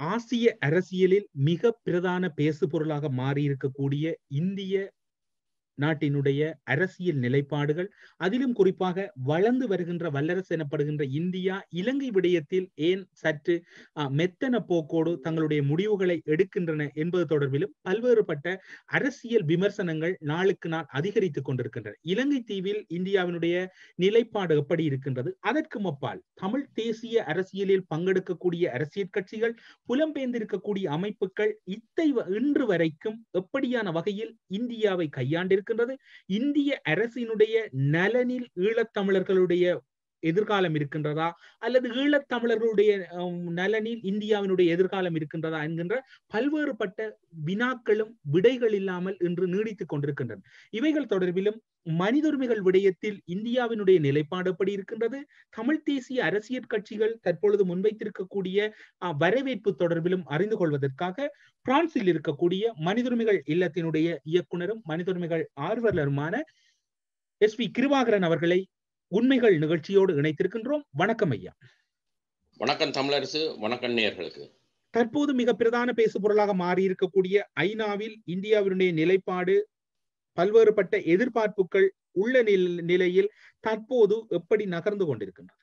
ஆசிய அரசியலில் மிக பிரதான பேசு பொருளாக மாறியிருக்கக்கூடிய இந்திய நாட்டினுடைய அரசியல் நிலைப்பாடுகள் அதிலும் குறிப்பாக வளர்ந்து வருகின்ற வல்லரசு எனப்படுகின்ற இந்தியா இலங்கை விடயத்தில் ஏன் சற்று மெத்தன போக்கோடு தங்களுடைய முடிவுகளை எடுக்கின்றன என்பது தொடர்பிலும் பல்வேறுபட்ட அரசியல் விமர்சனங்கள் நாளுக்கு நாள் அதிகரித்துக் கொண்டிருக்கின்றன இலங்கை தீவில் இந்தியாவினுடைய நிலைப்பாடு எப்படி இருக்கின்றது அதற்கு மப்பால் தமிழ் தேசிய அரசியலில் பங்கெடுக்கக்கூடிய அரசியல் கட்சிகள் புலம்பெயர்ந்திருக்கக்கூடிய அமைப்புகள் இத்தை இன்று வரைக்கும் எப்படியான வகையில் இந்தியாவை கையாண்டிருக்க இருக்கின்றது இந்திய அரசினுடைய நலனில் ஈழத்தமிழர்களுடைய எதிர்காலம் இருக்கின்றதா அல்லது ஈழத்தமிழர்களுடைய நலனில் இந்தியாவினுடைய எதிர்காலம் இருக்கின்றதா என்கின்ற பல்வேறுபட்ட வினாக்களும் விடைகள் இல்லாமல் இன்று நீடித்துக் கொண்டிருக்கின்றன இவைகள் தொடர்பிலும் மனித உரிமைகள் விடயத்தில் இந்தியாவினுடைய நிலைப்பாடு எப்படி இருக்கின்றது தமிழ் தேசிய அரசியல் கட்சிகள் தற்பொழுது முன்வைத்திருக்கக்கூடிய வரவேற்பு தொடர்பிலும் அறிந்து கொள்வதற்காக பிரான்சில் இருக்கக்கூடிய மனித உரிமைகள் இல்லத்தினுடைய இயக்குனரும் மனித உரிமைகள் ஆர்வலருமான எஸ் பி கிருபாகரன் அவர்களை உண்மைகள் நிகழ்ச்சியோடு இணைத்திருக்கின்றோம் வணக்கம் ஐயா வணக்கம் தமிழரசு வணக்கம் நேர்களுக்கு தற்போது மிக பிரதான பேசு பொருளாக மாறி இருக்கக்கூடிய ஐநாவில் இந்தியாவினுடைய நிலைப்பாடு பல்வேறுபட்ட எதிர்பார்ப்புகள் உள்ள நிலையில் தற்போது எப்படி நகர்ந்து கொண்டிருக்கின்றது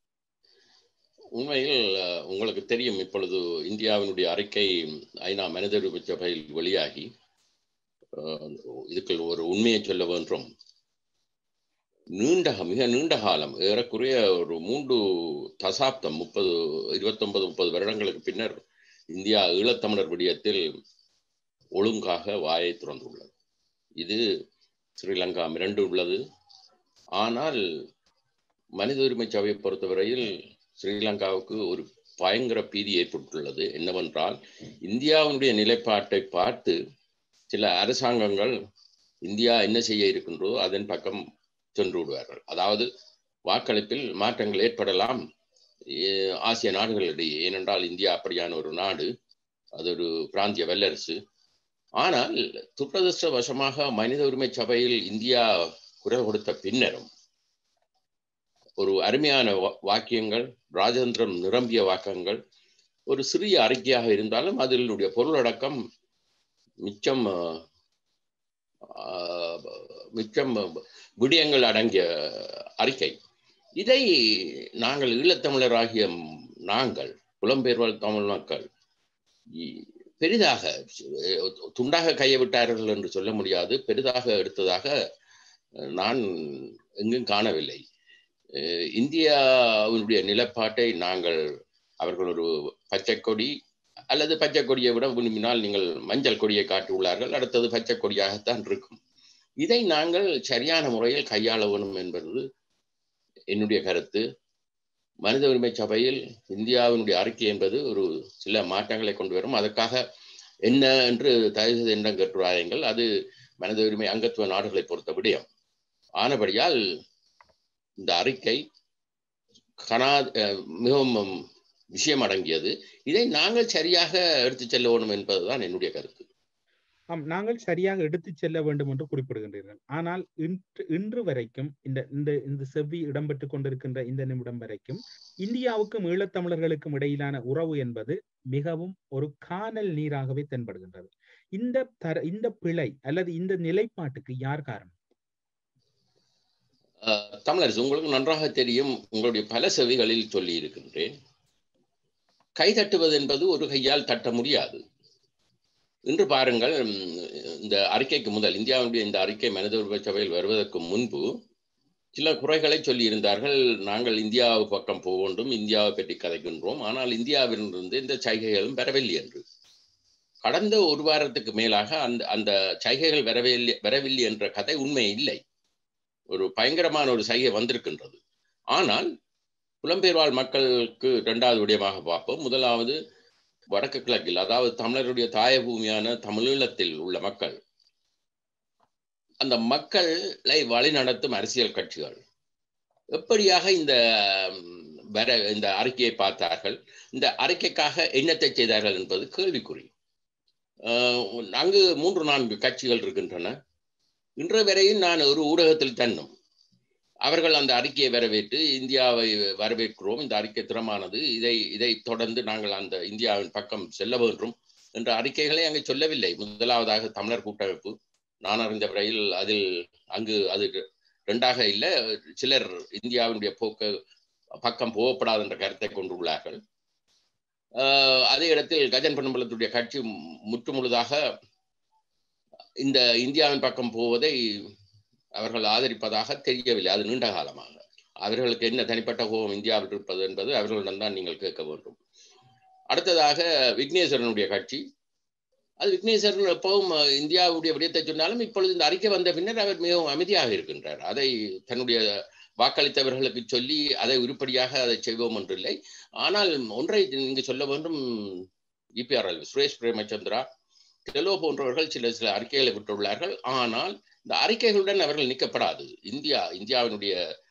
உண்மையில் உங்களுக்கு தெரியும் இப்பொழுது இந்தியாவினுடைய அறிக்கை ஐநா மனித உரிமை சபையில் வெளியாகி இதுக்கு ஒரு உண்மையை சொல்ல வேண்டும் நீண்ட மிக நீண்ட காலம் ஏறக்குறைய ஒரு மூன்று தசாப்தம் முப்பது இருபத்தொன்பது முப்பது வருடங்களுக்கு பின்னர் இந்தியா ஈழத்தமிழர் விடயத்தில் ஒழுங்காக வாயை திறந்துள்ளது இது ஸ்ரீலங்கா மிரண்டு உள்ளது ஆனால் மனித உரிமை சபையை பொறுத்தவரையில் ஸ்ரீலங்காவுக்கு ஒரு பயங்கர பீதி ஏற்பட்டுள்ளது என்னவென்றால் இந்தியாவினுடைய நிலைப்பாட்டை பார்த்து சில அரசாங்கங்கள் இந்தியா என்ன செய்ய இருக்கின்றதோ அதன் பக்கம் சென்று விடுவார்கள் அதாவது வாக்களிப்பில் மாற்றங்கள் ஏற்படலாம் ஆசிய நாடுகளிடையே ஏனென்றால் இந்தியா அப்படியான ஒரு நாடு அது ஒரு பிராந்திய வல்லரசு ஆனால் துரதிருஷ்டவசமாக மனித உரிமை சபையில் இந்தியா குரல் கொடுத்த பின்னரும் ஒரு அருமையான வாக்கியங்கள் ராஜேந்திரம் நிரம்பிய வாக்கங்கள் ஒரு சிறிய அறிக்கையாக இருந்தாலும் அதனுடைய பொருளடக்கம் மிச்சம் மிச்சம் விடயங்கள் அடங்கிய அறிக்கை இதை நாங்கள் ஈழத்தமிழராகிய நாங்கள் புலம்பெயர்வாழ் தமிழ் மக்கள் பெரிதாக துண்டாக கையை விட்டார்கள் என்று சொல்ல முடியாது பெரிதாக எடுத்ததாக நான் எங்கும் காணவில்லை இந்தியாவினுடைய நிலப்பாட்டை நாங்கள் அவர்கள் ஒரு பச்சை கொடி அல்லது பச்சை கொடியை விட விரும்பினால் நீங்கள் மஞ்சள் கொடியை காட்டியுள்ளார்கள் அடுத்தது பச்சை கொடியாகத்தான் இருக்கும் இதை நாங்கள் சரியான முறையில் கையாள வேணும் என்பது என்னுடைய கருத்து மனித உரிமை சபையில் இந்தியாவினுடைய அறிக்கை என்பது ஒரு சில மாற்றங்களை கொண்டு வரும் அதற்காக என்ன என்று தயவு செய்து எண்ணம் கேட்டுவாயுங்கள் அது மனித உரிமை அங்கத்துவ நாடுகளை பொறுத்த விடயம் ஆனபடியால் இந்த அறிக்கை கனா மிகவும் விஷயம் அடங்கியது இதை நாங்கள் சரியாக எடுத்து செல்ல வேணும் என்பதுதான் என்னுடைய கருத்து ஆம் நாங்கள் சரியாக எடுத்து செல்ல வேண்டும் என்று குறிப்பிடுகின்றீர்கள் ஆனால் இன்று இன்று வரைக்கும் இந்த இந்த இந்த செவ்வி இடம்பெற்றுக் கொண்டிருக்கின்ற இந்த நிமிடம் வரைக்கும் இந்தியாவுக்கும் ஈழத்தமிழர்களுக்கும் இடையிலான உறவு என்பது மிகவும் ஒரு காணல் நீராகவே தென்படுகின்றது இந்த தர இந்த பிழை அல்லது இந்த நிலைப்பாட்டுக்கு யார் காரணம் தமிழரசு உங்களுக்கு நன்றாக தெரியும் உங்களுடைய பல செவிகளில் சொல்லி இருக்கின்றேன் கை தட்டுவது என்பது ஒரு கையால் தட்ட முடியாது இன்று பாருங்கள் இந்த அறிக்கைக்கு முதல் இந்தியாவுடைய இந்த அறிக்கை மனித உரிமை சபையில் வருவதற்கு முன்பு சில குறைகளை சொல்லி இருந்தார்கள் நாங்கள் இந்தியா பக்கம் போக வேண்டும் இந்தியாவை பற்றி கதைக்கின்றோம் ஆனால் இந்தியாவிலிருந்து இந்த சைகைகளும் வரவில்லை என்று கடந்த ஒரு வாரத்துக்கு மேலாக அந்த அந்த சைகைகள் வரவில்லை வரவில்லை என்ற கதை உண்மை இல்லை ஒரு பயங்கரமான ஒரு சைகை வந்திருக்கின்றது ஆனால் புலம்பெயர்வாழ் மக்களுக்கு இரண்டாவது விடயமாக பார்ப்போம் முதலாவது வடக்கு கிழக்கில் அதாவது தமிழருடைய தாய பூமியான தமிழீழத்தில் உள்ள மக்கள் அந்த மக்களை வழிநடத்தும் அரசியல் கட்சிகள் எப்படியாக இந்த வர இந்த அறிக்கையை பார்த்தார்கள் இந்த அறிக்கைக்காக என்னத்தை செய்தார்கள் என்பது கேள்விக்குறி அங்கு மூன்று நான்கு கட்சிகள் இருக்கின்றன இன்று வரையும் நான் ஒரு ஊடகத்தில் தன்னும் அவர்கள் அந்த அறிக்கையை வரவேற்று இந்தியாவை வரவேற்கிறோம் இந்த அறிக்கை திறமானது இதை இதை தொடர்ந்து நாங்கள் அந்த இந்தியாவின் பக்கம் செல்ல வேண்டும் என்ற அறிக்கைகளை அங்கே சொல்லவில்லை முதலாவதாக தமிழர் கூட்டமைப்பு நான் அறிந்த வரையில் அதில் அங்கு அது ரெண்டாக இல்லை சிலர் இந்தியாவினுடைய போக்கு பக்கம் போகப்படாது என்ற கருத்தை கொண்டுள்ளார்கள் அதே இடத்தில் கஜன் பொன்னம்பலத்துடைய கட்சி முற்று முழுதாக இந்த இந்தியாவின் பக்கம் போவதை அவர்கள் ஆதரிப்பதாக தெரியவில்லை அது நீண்ட காலமாக அவர்களுக்கு என்ன தனிப்பட்ட கோபம் இந்தியாவில் இருப்பது என்பது அவர்களிடம் தான் நீங்கள் கேட்க வேண்டும் அடுத்ததாக விக்னேஸ்வரனுடைய கட்சி அது விக்னேஸ்வரன் எப்பவும் இந்தியாவுடைய விடயத்தை சொன்னாலும் இப்பொழுது இந்த அறிக்கை வந்த பின்னர் அவர் மிகவும் அமைதியாக இருக்கின்றார் அதை தன்னுடைய வாக்களித்தவர்களுக்கு சொல்லி அதை உருப்படியாக அதை செய்வோம் என்றில்லை ஆனால் ஒன்றை இங்கு சொல்ல வேண்டும் இபிஆர்எல் சுரேஷ் பிரேமச்சந்திரா டெலோ போன்றவர்கள் சில சில அறிக்கைகளை விட்டுள்ளார்கள் ஆனால் இந்த அறிக்கைகளுடன் அவர்கள் நிற்கப்படாது இந்தியா இந்தியாவினுடைய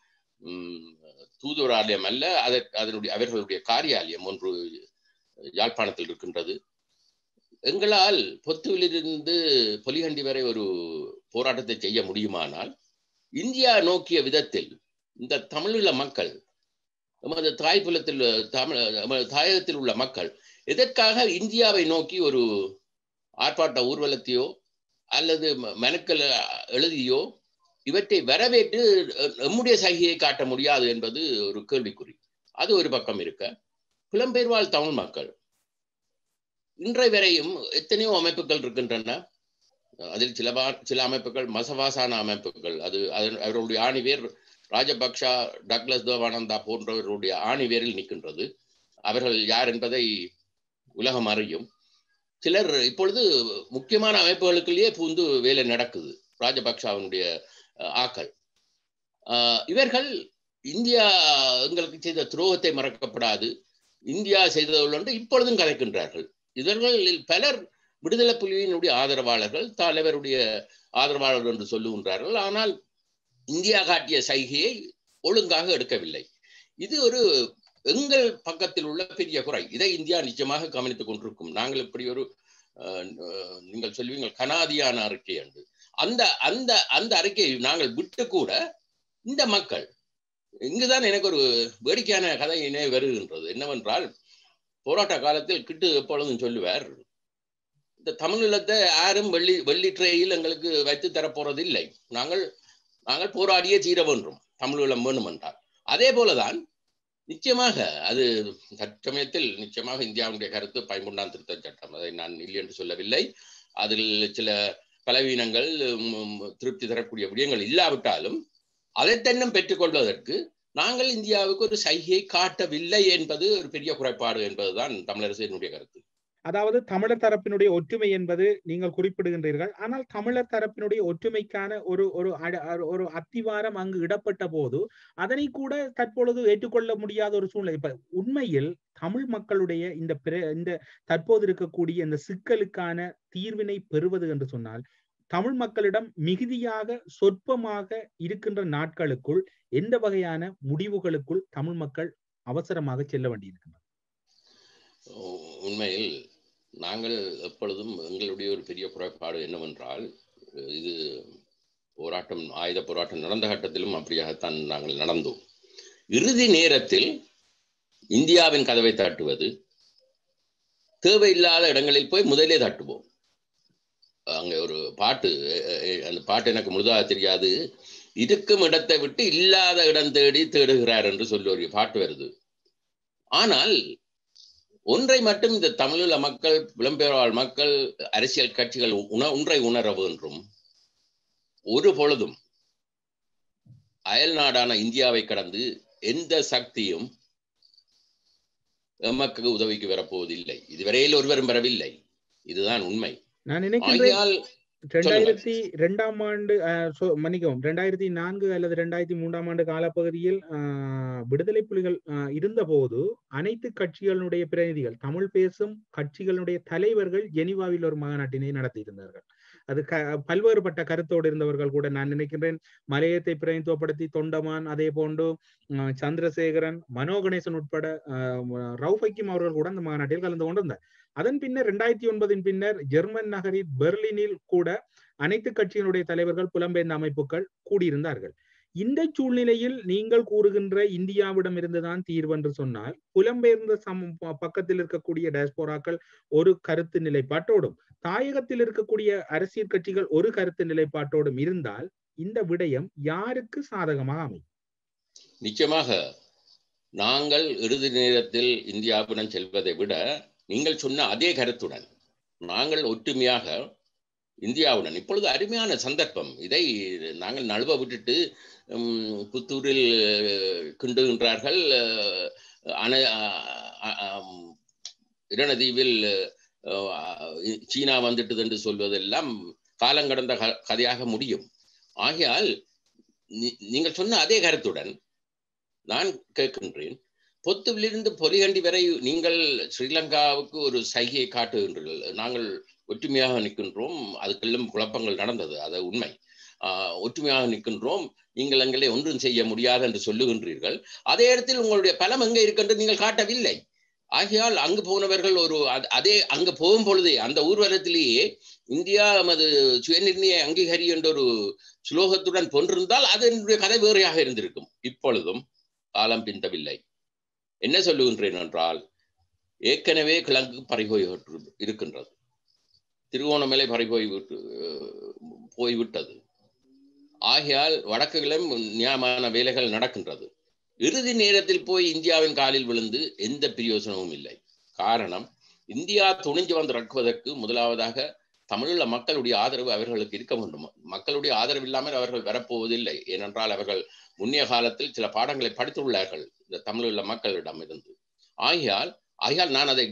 தூதுவராலயம் அல்ல அதனுடைய அவர்களுடைய காரியாலயம் ஒன்று யாழ்ப்பாணத்தில் இருக்கின்றது எங்களால் பொத்துவிலிருந்து பொலிகண்டி வரை ஒரு போராட்டத்தை செய்ய முடியுமானால் இந்தியா நோக்கிய விதத்தில் இந்த தமிழீழ மக்கள் நமது தாய்ப்புலத்தில் தமிழ் நமது தாயகத்தில் உள்ள மக்கள் எதற்காக இந்தியாவை நோக்கி ஒரு ஆர்ப்பாட்ட ஊர்வலத்தையோ அல்லது மனுக்கள் எழுதியோ இவற்றை வரவேற்று நம்முடைய சகியை காட்ட முடியாது என்பது ஒரு கேள்விக்குறி அது ஒரு பக்கம் இருக்க புலம்பெயர்வாழ் தமிழ் மக்கள் இன்றை வரையும் எத்தனையோ அமைப்புகள் இருக்கின்றன அதில் சில சில அமைப்புகள் மசவாசான அமைப்புகள் அது அவர்களுடைய ஆணிவேர் ராஜபக்ஷா டக்ளஸ் தேவானந்தா போன்றவர்களுடைய ஆணிவேரில் நிற்கின்றது அவர்கள் யார் என்பதை உலகம் அறியும் சிலர் இப்பொழுது முக்கியமான அமைப்புகளுக்குள்ளேயே பூந்து வேலை நடக்குது ராஜபக்சாவினுடைய ஆக்கள் இவர்கள் இந்தியா எங்களுக்கு செய்த துரோகத்தை மறக்கப்படாது இந்தியா செய்தவர்கள் என்று இப்பொழுதும் கதைக்கின்றார்கள் இவர்களில் பலர் விடுதலை புலியினுடைய ஆதரவாளர்கள் தலைவருடைய ஆதரவாளர்கள் என்று சொல்லுகின்றார்கள் ஆனால் இந்தியா காட்டிய சைகையை ஒழுங்காக எடுக்கவில்லை இது ஒரு எங்கள் பக்கத்தில் உள்ள பெரிய குறை இதை இந்தியா நிச்சயமாக கவனித்துக் கொண்டிருக்கும் நாங்கள் இப்படி ஒரு நீங்கள் சொல்லுவீங்கள் கனாதியான அறிக்கை என்று அந்த அந்த அந்த அறிக்கையை நாங்கள் விட்டு கூட இந்த மக்கள் இங்குதான் எனக்கு ஒரு வேடிக்கையான கதை நினைவு வருகின்றது என்னவென்றால் போராட்ட காலத்தில் கிட்டு எப்பொழுதும் சொல்லுவார் இந்த தமிழீழத்தை யாரும் வெள்ளி வெள்ளி ட்ரேயில் எங்களுக்கு வைத்து தரப்போறது இல்லை நாங்கள் நாங்கள் போராடியே தீர வேண்டும் தமிழீழம் வேணும் என்றால் அதே போலதான் நிச்சயமாக அது தற்சமயத்தில் நிச்சயமாக இந்தியாவுடைய கருத்து பயன்புண்டான் திருத்த சட்டம் அதை நான் இல்லை என்று சொல்லவில்லை அதில் சில பலவீனங்கள் திருப்தி தரக்கூடிய விடயங்கள் இல்லாவிட்டாலும் அதை தன்னும் பெற்றுக்கொள்வதற்கு நாங்கள் இந்தியாவுக்கு ஒரு சைகையை காட்டவில்லை என்பது ஒரு பெரிய குறைபாடு என்பதுதான் தமிழரசினுடைய கருத்து அதாவது தமிழர் தரப்பினுடைய ஒற்றுமை என்பது நீங்கள் குறிப்பிடுகின்றீர்கள் ஆனால் தமிழர் தரப்பினுடைய ஒற்றுமைக்கான ஒரு ஒரு ஒரு அத்திவாரம் அங்கு இடப்பட்ட போது அதனை கூட தற்பொழுது ஏற்றுக்கொள்ள முடியாத ஒரு சூழ்நிலை இப்ப உண்மையில் தமிழ் மக்களுடைய இந்த இந்த தற்போது இருக்கக்கூடிய இந்த சிக்கலுக்கான தீர்வினை பெறுவது என்று சொன்னால் தமிழ் மக்களிடம் மிகுதியாக சொற்பமாக இருக்கின்ற நாட்களுக்குள் எந்த வகையான முடிவுகளுக்குள் தமிழ் மக்கள் அவசரமாக செல்ல வேண்டியிருக்கின்றனர் உண்மையில் நாங்கள் எப்பொழுதும் எங்களுடைய ஒரு பெரிய குறைபாடு என்னவென்றால் இது போராட்டம் ஆயுத போராட்டம் நடந்த கட்டத்திலும் அப்படியாகத்தான் நாங்கள் நடந்தோம் இறுதி நேரத்தில் இந்தியாவின் கதவை தட்டுவது தேவையில்லாத இடங்களில் போய் முதலே தட்டுவோம் அங்க ஒரு பாட்டு அந்த பாட்டு எனக்கு முழுதாக தெரியாது இருக்கும் இடத்தை விட்டு இல்லாத இடம் தேடி தேடுகிறார் என்று சொல்லி ஒரு பாட்டு வருது ஆனால் ஒன்றை மட்டும் இந்த தமிழீழ மக்கள் புலம்பெயர்வாழ் மக்கள் அரசியல் கட்சிகள் உண ஒன்றை உணர வேண்டும் ஒரு பொழுதும் அயல் நாடான இந்தியாவை கடந்து எந்த சக்தியும் எமக்கு உதவிக்கு வரப்போவதில்லை இதுவரையில் ஒருவரும் வரவில்லை இதுதான் உண்மை நான் நினைக்கிறேன் ரெண்டாயிரத்தி ரெண்டாம் ஆண்டு மன்னிக்கவும் ரெண்டாயிரத்தி நான்கு அல்லது ரெண்டாயிரத்தி மூன்றாம் ஆண்டு காலப்பகுதியில் விடுதலை புலிகள் இருந்த போது அனைத்து கட்சிகளுடைய பிரதிநிதிகள் தமிழ் பேசும் கட்சிகளுடைய தலைவர்கள் ஜெனிவாவில் ஒரு மாநாட்டினை நடத்தி இருந்தார்கள் அது க பல்வேறுபட்ட கருத்தோடு இருந்தவர்கள் கூட நான் நினைக்கின்றேன் மலையத்தை பிரதிநிதித்துவப்படுத்தி தொண்டமான் அதே போன்று சந்திரசேகரன் மனோ கணேசன் உட்பட ரவுஃபைக்கும் அவர்கள் கூட அந்த மாநாட்டில் கலந்து கொண்டிருந்தார் அதன் பின்னர் இரண்டாயிரத்தி ஒன்பதின் பின்னர் ஜெர்மன் நகரில் பெர்லினில் கூட அனைத்து கட்சியினுடைய தலைவர்கள் புலம்பெயர்ந்த அமைப்புகள் கூடியிருந்தார்கள் இந்த சூழ்நிலையில் நீங்கள் கூறுகின்ற இந்தியாவிடம் இருந்துதான் தீர்வு என்று சொன்னால் புலம்பெயர்ந்த சம் பக்கத்தில் இருக்கக்கூடிய டேஸ்போராக்கள் ஒரு கருத்து நிலைப்பாட்டோடும் தாயகத்தில் இருக்கக்கூடிய அரசியல் கட்சிகள் ஒரு கருத்து நிலைப்பாட்டோடும் இருந்தால் இந்த விடயம் யாருக்கு சாதகமாக அமையும் நிச்சயமாக நாங்கள் இறுதி நேரத்தில் இந்தியாவுடன் செல்வதை விட நீங்கள் சொன்ன அதே கருத்துடன் நாங்கள் ஒற்றுமையாக இந்தியாவுடன் இப்பொழுது அருமையான சந்தர்ப்பம் இதை நாங்கள் நழுவ விட்டுட்டு புத்தூரில் கிண்டுகின்றார்கள் அண இரணதீவில் சீனா வந்துட்டது என்று சொல்வதெல்லாம் காலங்கடந்த கதையாக முடியும் ஆகையால் நீங்கள் சொன்ன அதே கருத்துடன் நான் கேட்கின்றேன் பொத்துவிலிருந்து பொலிகண்டி வரை நீங்கள் ஸ்ரீலங்காவுக்கு ஒரு சைகையை காட்டுகின்றீர்கள் நாங்கள் ஒற்றுமையாக நிற்கின்றோம் அதுக்கெல்லாம் குழப்பங்கள் நடந்தது அது உண்மை ஒற்றுமையாக நிற்கின்றோம் நீங்கள் எங்களை ஒன்றும் செய்ய முடியாது என்று சொல்லுகின்றீர்கள் அதே இடத்தில் உங்களுடைய பலம் எங்கே இருக்கின்றது நீங்கள் காட்டவில்லை ஆகையால் அங்கு போனவர்கள் ஒரு அதே அங்கு போகும் பொழுதே அந்த ஊர்வலத்திலேயே இந்தியா நமது சுயநிர்ணய அங்கீகரி என்ற ஒரு ஸ்லோகத்துடன் பொன்றிருந்தால் அது என்னுடைய கதை வேறையாக இருந்திருக்கும் இப்பொழுதும் காலம் பிந்தவில்லை என்ன சொல்லுகின்றேன் என்றால் ஏற்கனவே கிழங்கு பறிபோய் இருக்கின்றது திருவோணமலை பறிபோய் விட்டு போய்விட்டது ஆகையால் வடக்குகளும் நியாயமான வேலைகள் நடக்கின்றது இறுதி நேரத்தில் போய் இந்தியாவின் காலில் விழுந்து எந்த பிரயோசனமும் இல்லை காரணம் இந்தியா துணிஞ்சு வந்து ரக்குவதற்கு முதலாவதாக தமிழீழ மக்களுடைய ஆதரவு அவர்களுக்கு இருக்க வேண்டும் மக்களுடைய ஆதரவு இல்லாமல் அவர்கள் வரப்போவதில்லை ஏனென்றால் அவர்கள் முன்னைய காலத்தில் சில பாடங்களை படித்துள்ளார்கள் இந்த தமிழீழ மக்களிடம் இருந்து ஆகையால் ஆகையால் நான் அதை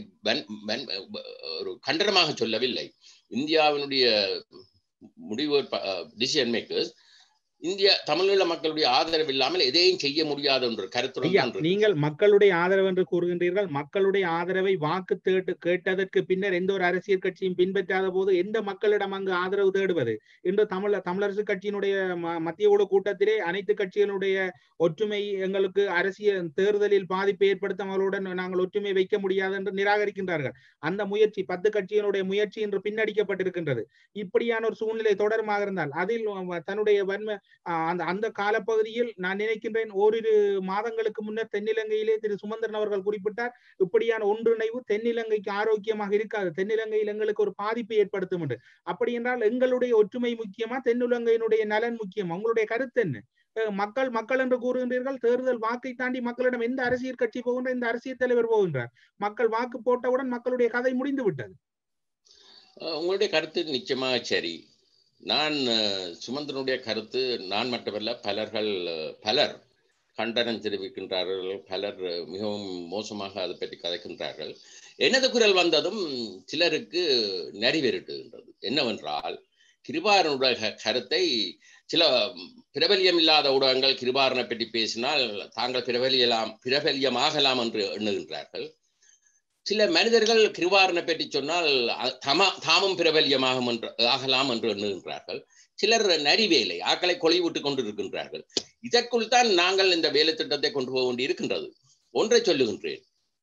ஒரு கண்டனமாக சொல்லவில்லை இந்தியாவினுடைய முடிவு டிசிஷன் மேக்கர்ஸ் இந்திய தமிழீழ மக்களுடைய ஆதரவு இல்லாமல் எதையும் செய்ய முடியாது என்ற கருத்துடன் நீங்கள் மக்களுடைய ஆதரவு என்று கூறுகின்றீர்கள் மக்களுடைய ஆதரவை வாக்கு தேட்டு கேட்டதற்கு பின்னர் எந்த ஒரு அரசியல் கட்சியும் பின்பற்றாத போது எந்த மக்களிடம் அங்கு ஆதரவு தேடுவது இன்று தமிழ தமிழரசு கட்சியினுடைய மத்திய குழு கூட்டத்திலே அனைத்து கட்சிகளுடைய ஒற்றுமை எங்களுக்கு அரசியல் தேர்தலில் பாதிப்பை ஏற்படுத்த அவர்களுடன் நாங்கள் ஒற்றுமை வைக்க முடியாது என்று நிராகரிக்கின்றார்கள் அந்த முயற்சி பத்து கட்சிகளுடைய முயற்சி இன்று பின்னடிக்கப்பட்டிருக்கின்றது இப்படியான ஒரு சூழ்நிலை தொடருமாக இருந்தால் அதில் தன்னுடைய வன்மை அந்த அந்த காலப்பகுதியில் நான் நினைக்கின்றேன் ஓரிரு மாதங்களுக்கு முன்னர் தென்னிலங்கையிலே திரு சுமந்திரன் அவர்கள் குறிப்பிட்டார் இப்படியான ஒன்றிணைவு தென்னிலங்கைக்கு ஆரோக்கியமாக இருக்காது தென்னிலங்கையில் எங்களுக்கு ஒரு பாதிப்பை ஏற்படுத்தும் என்று அப்படி என்றால் எங்களுடைய ஒற்றுமை முக்கியமா தென்னிலங்கையினுடைய நலன் முக்கியமா உங்களுடைய கருத்து என்ன மக்கள் மக்கள் என்று கூறுகின்றீர்கள் தேர்தல் வாக்கை தாண்டி மக்களிடம் எந்த அரசியல் கட்சி போகின்ற இந்த அரசியல் தலைவர் போகின்றார் மக்கள் வாக்கு போட்டவுடன் மக்களுடைய கதை முடிந்து விட்டது உங்களுடைய கருத்து நிச்சயமாக சரி நான் சுமந்திரனுடைய கருத்து நான் மட்டுமல்ல பலர்கள் பலர் கண்டனம் தெரிவிக்கின்றார்கள் பலர் மிகவும் மோசமாக அதை பற்றி கதைக்கின்றார்கள் எனது குரல் வந்ததும் சிலருக்கு நிறைவேறிட்டுகின்றது என்னவென்றால் கிருபாரனுடைய கருத்தை சில பிரபல்யம் இல்லாத ஊடகங்கள் கிருபாரனை பற்றி பேசினால் தாங்கள் பிரபலியலாம் பிரபல்யமாகலாம் என்று எண்ணுகின்றார்கள் சில மனிதர்கள் கிருவாரனை பற்றி சொன்னால் தமா தாமும் பிரபல்யமாகும் என்று ஆகலாம் என்று எண்ணுகின்றார்கள் சிலர் நரிவேலை ஆக்களை கொலை விட்டுக் கொண்டு இருக்கின்றார்கள் இதற்குள் தான் நாங்கள் இந்த வேலை திட்டத்தை கொண்டு போக வேண்டி இருக்கின்றது ஒன்றை சொல்லுகின்றேன்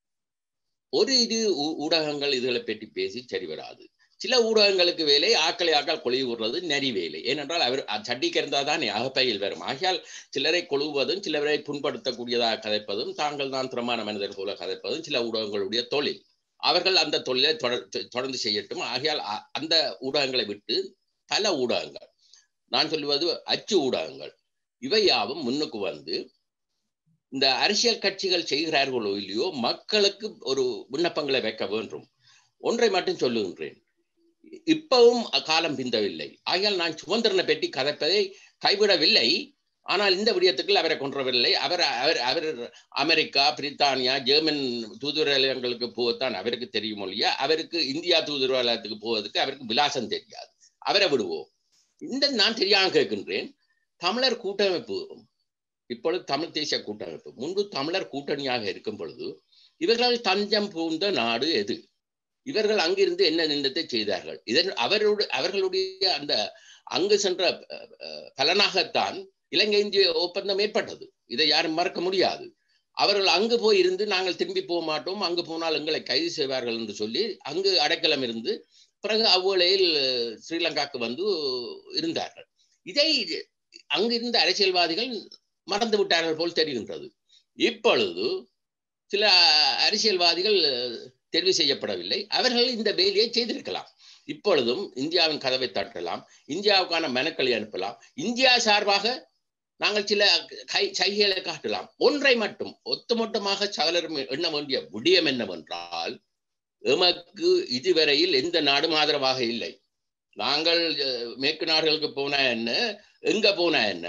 ஒரு இது ஊடகங்கள் இதுகளை பற்றி பேசி சரி வராது சில ஊடகங்களுக்கு வேலை ஆக்களை ஆக்கள் கொலை விடுறது நரி வேலை ஏனென்றால் அவர் சட்டிக்கு இருந்தால் தான் அகப்பையில் வரும் ஆகையால் சிலரை கொழுவதும் சிலரை புண்படுத்தக்கூடியதாக கதைப்பதும் தாங்கள் தான் திறமான மனிதர் போல கதைப்பதும் சில ஊடகங்களுடைய தொழில் அவர்கள் அந்த தொழிலை தொடர்ந்து செய்யட்டும் ஆகையால் அந்த ஊடகங்களை விட்டு பல ஊடகங்கள் நான் சொல்லுவது அச்சு ஊடகங்கள் இவை யாவும் முன்னுக்கு வந்து இந்த அரசியல் கட்சிகள் செய்கிறார்களோ இல்லையோ மக்களுக்கு ஒரு விண்ணப்பங்களை வைக்க வேண்டும் ஒன்றை மட்டும் சொல்லுகின்றேன் இப்பவும் காலம் பிந்தவில்லை ஆகையால் நான் சுதந்திரனை பற்றி கதைப்பதை கைவிடவில்லை ஆனால் இந்த விடயத்துக்குள் அவரை கொன்றவில்லை அவர் அவர் அவர் அமெரிக்கா பிரித்தானியா ஜெர்மன் தூதுவலயங்களுக்கு போகத்தான் அவருக்கு தெரியும் இல்லையா அவருக்கு இந்தியா தூதுவலயத்துக்கு போவதற்கு அவருக்கு விலாசம் தெரியாது அவரை விடுவோம் இந்த நான் தெரியாம கேட்கின்றேன் தமிழர் கூட்டமைப்பு இப்பொழுது தமிழ் தேசிய கூட்டமைப்பு முன்பு தமிழர் கூட்டணியாக இருக்கும் பொழுது இவர்கள் தஞ்சம் பூந்த நாடு எது இவர்கள் அங்கிருந்து என்ன நின்றத்தை செய்தார்கள் இதன் அவருடைய அவர்களுடைய அந்த அங்கு சென்ற பலனாகத்தான் இலங்கை இந்திய ஒப்பந்தம் ஏற்பட்டது இதை யாரும் மறக்க முடியாது அவர்கள் அங்கு போய் இருந்து நாங்கள் திரும்பி போக மாட்டோம் அங்கு போனால் எங்களை கைது செய்வார்கள் என்று சொல்லி அங்கு அடைக்கலம் இருந்து பிறகு அவ்வேளையில் ஸ்ரீலங்காக்கு வந்து இருந்தார்கள் இதை அங்கிருந்த அரசியல்வாதிகள் மறந்து விட்டார்கள் போல் தெரிகின்றது இப்பொழுது சில அரசியல்வாதிகள் தெரிவு செய்யப்படவில்லை அவர்கள் இந்த வேலையை செய்திருக்கலாம் இப்பொழுதும் இந்தியாவின் கதவை தட்டலாம் இந்தியாவுக்கான மனுக்களை அனுப்பலாம் இந்தியா சார்பாக நாங்கள் சில கை சைகைகளை காட்டலாம் ஒன்றை மட்டும் ஒட்டுமொத்தமாக சகலரும் எண்ண வேண்டிய விடயம் என்னவென்றால் எமக்கு இதுவரையில் எந்த நாடும் ஆதரவாக இல்லை நாங்கள் மேற்கு நாடுகளுக்கு போனா என்ன எங்க போனா என்ன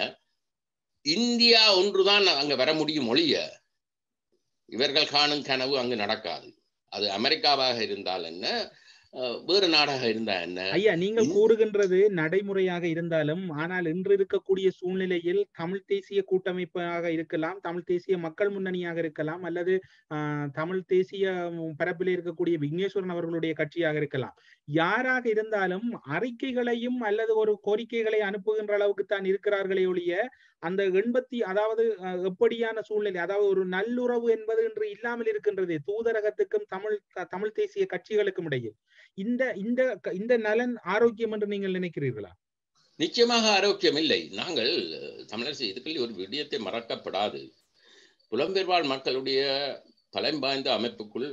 இந்தியா ஒன்றுதான் அங்க வர முடியும் ஒழிய இவர்கள் காணும் கனவு அங்கு நடக்காது அது அமெரிக்காவாக இருந்தால் என்ன வேறு நாடாக இருந்தா என்ன ஐயா நீங்கள் கூறுகின்றது நடைமுறையாக இருந்தாலும் ஆனால் இன்று இருக்கக்கூடிய சூழ்நிலையில் தமிழ் தேசிய கூட்டமைப்பாக இருக்கலாம் தமிழ் தேசிய மக்கள் முன்னணியாக இருக்கலாம் அல்லது தமிழ் தேசிய பரப்பில் இருக்கக்கூடிய விக்னேஸ்வரன் அவர்களுடைய கட்சியாக இருக்கலாம் யாராக இருந்தாலும் அறிக்கைகளையும் அல்லது ஒரு கோரிக்கைகளை அனுப்புகின்ற அளவுக்கு தான் இருக்கிறார்களே ஒழிய அந்த எண்பத்தி அதாவது எப்படியான சூழ்நிலை அதாவது ஒரு நல்லுறவு என்பது இன்று இல்லாமல் இருக்கின்றது தூதரகத்துக்கும் தமிழ் தமிழ் தேசிய கட்சிகளுக்கும் இடையில் இந்த இந்த இந்த நலன் ஆரோக்கியம் என்று நீங்கள் நினைக்கிறீர்களா நிச்சயமாக ஆரோக்கியம் இல்லை நாங்கள் தமிழரசு இதுக்குள்ளே ஒரு விடயத்தை மறக்கப்படாது புலம்பெயர் வாழ் மக்களுடைய பலம் வாய்ந்த அமைப்புக்குள்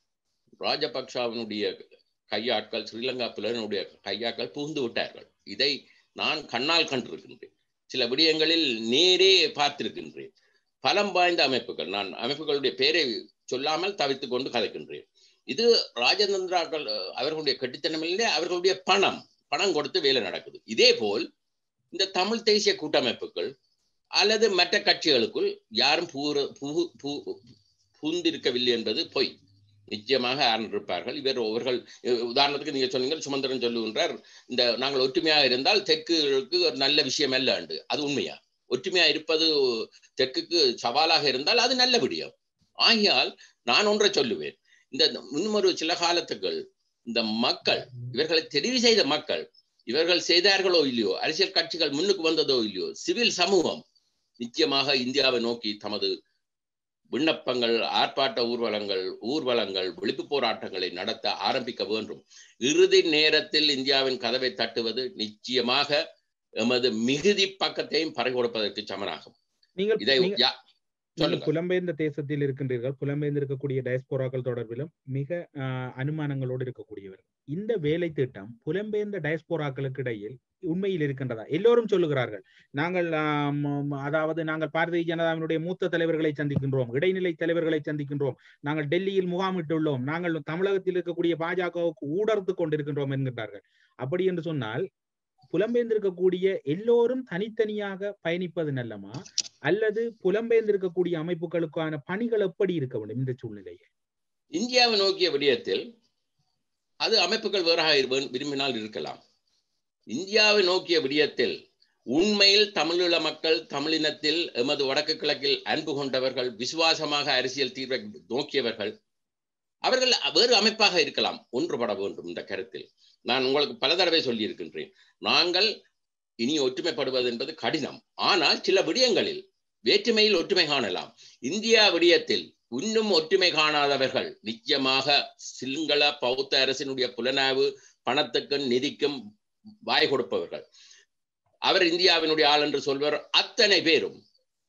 ராஜபக்ஷாவினுடைய கையாட்கள் ஸ்ரீலங்கா புலனுடைய கையாட்கள் புகுந்து விட்டார்கள் இதை நான் கண்ணால் கண்டிருக்கின்றேன் சில விடயங்களில் நேரே பார்த்திருக்கின்றேன் பலம் வாய்ந்த அமைப்புகள் நான் அமைப்புகளுடைய பெயரை சொல்லாமல் தவித்து கொண்டு கதைக்கின்றேன் இது ராஜதந்திராக்கள் அவர்களுடைய கெட்டித்தனமில்லை அவர்களுடைய பணம் பணம் கொடுத்து வேலை நடக்குது இதே போல் இந்த தமிழ் தேசிய கூட்டமைப்புகள் அல்லது மற்ற கட்சிகளுக்குள் யாரும் பூர பூ பூந்திருக்கவில்லை என்பது பொய் நிச்சயமாக இருப்பார்கள் இவர் அவர்கள் உதாரணத்துக்கு நீங்க சொன்னீங்க சுமந்திரன் சொல்லுகின்றார் இந்த நாங்கள் ஒற்றுமையாக இருந்தால் தெற்குக்கு ஒரு நல்ல விஷயம் அல்ல அண்டு அது உண்மையா ஒற்றுமையா இருப்பது தெற்குக்கு சவாலாக இருந்தால் அது நல்ல விடியம் ஆகியால் நான் ஒன்றை சொல்லுவேன் இந்த இன்னொரு சில காலத்துக்கள் இந்த மக்கள் இவர்களை தெரிவு செய்த மக்கள் இவர்கள் செய்தார்களோ இல்லையோ அரசியல் கட்சிகள் முன்னுக்கு வந்ததோ இல்லையோ சிவில் சமூகம் நிச்சயமாக இந்தியாவை நோக்கி தமது விண்ணப்பங்கள் ஆர்ப்பாட்ட ஊர்வலங்கள் ஊர்வலங்கள் விழிப்பு போராட்டங்களை நடத்த ஆரம்பிக்க வேண்டும் இறுதி நேரத்தில் இந்தியாவின் கதவை தட்டுவது நிச்சயமாக எமது மிகுதி பக்கத்தையும் பறை கொடுப்பதற்கு சமனாகும் நீங்கள் இதை நீங்கள் புலம்பெயர்ந்த தேசத்தில் இருக்கின்றீர்கள் புலம்பெயர்ந்து இருக்கக்கூடிய டயஸ்போராக்கள் தொடர்பிலும் மிக அனுமானங்களோடு இருக்கக்கூடியவர் இந்த வேலை திட்டம் புலம்பெயர்ந்த டயஸ்போராக்களுக்கு இடையில் உண்மையில் இருக்கின்றதா எல்லோரும் சொல்லுகிறார்கள் நாங்கள் அதாவது நாங்கள் பாரதிய ஜனதாவினுடைய மூத்த தலைவர்களை சந்திக்கின்றோம் இடைநிலை தலைவர்களை சந்திக்கின்றோம் நாங்கள் டெல்லியில் முகாமிட்டுள்ளோம் நாங்கள் தமிழகத்தில் இருக்கக்கூடிய பாஜகவுக்கு ஊடர்த்து கொண்டிருக்கின்றோம் என்கின்றார்கள் அப்படி என்று சொன்னால் புலம்பெயர்ந்திருக்கக்கூடிய எல்லோரும் தனித்தனியாக பயணிப்பது நல்லமா அல்லது புலம்பெயர்ந்திருக்கக்கூடிய அமைப்புகளுக்கான பணிகள் எப்படி இருக்க வேண்டும் இந்த சூழ்நிலையில் இந்தியாவை நோக்கிய விடயத்தில் அது அமைப்புகள் வேறாக விரும்பினால் இருக்கலாம் இந்தியாவை நோக்கிய விடயத்தில் உண்மையில் தமிழீழ மக்கள் தமிழினத்தில் எமது வடக்கு கிழக்கில் அன்பு கொண்டவர்கள் விசுவாசமாக அரசியல் தீர்வை நோக்கியவர்கள் அவர்கள் வேறு அமைப்பாக இருக்கலாம் ஒன்றுபட வேண்டும் இந்த கருத்தில் நான் உங்களுக்கு பல தடவை சொல்லியிருக்கின்றேன் நாங்கள் இனி ஒற்றுமைப்படுவது என்பது கடினம் ஆனால் சில விடயங்களில் வேற்றுமையில் ஒற்றுமை காணலாம் இந்தியா விடயத்தில் இன்னும் ஒற்றுமை காணாதவர்கள் நிச்சயமாக சிங்கள பௌத்த அரசினுடைய புலனாய்வு பணத்துக்கும் நிதிக்கும் வாய் கொடுப்பவர்கள் அவர் இந்தியாவினுடைய ஆள் என்று சொல்வர் அத்தனை பேரும்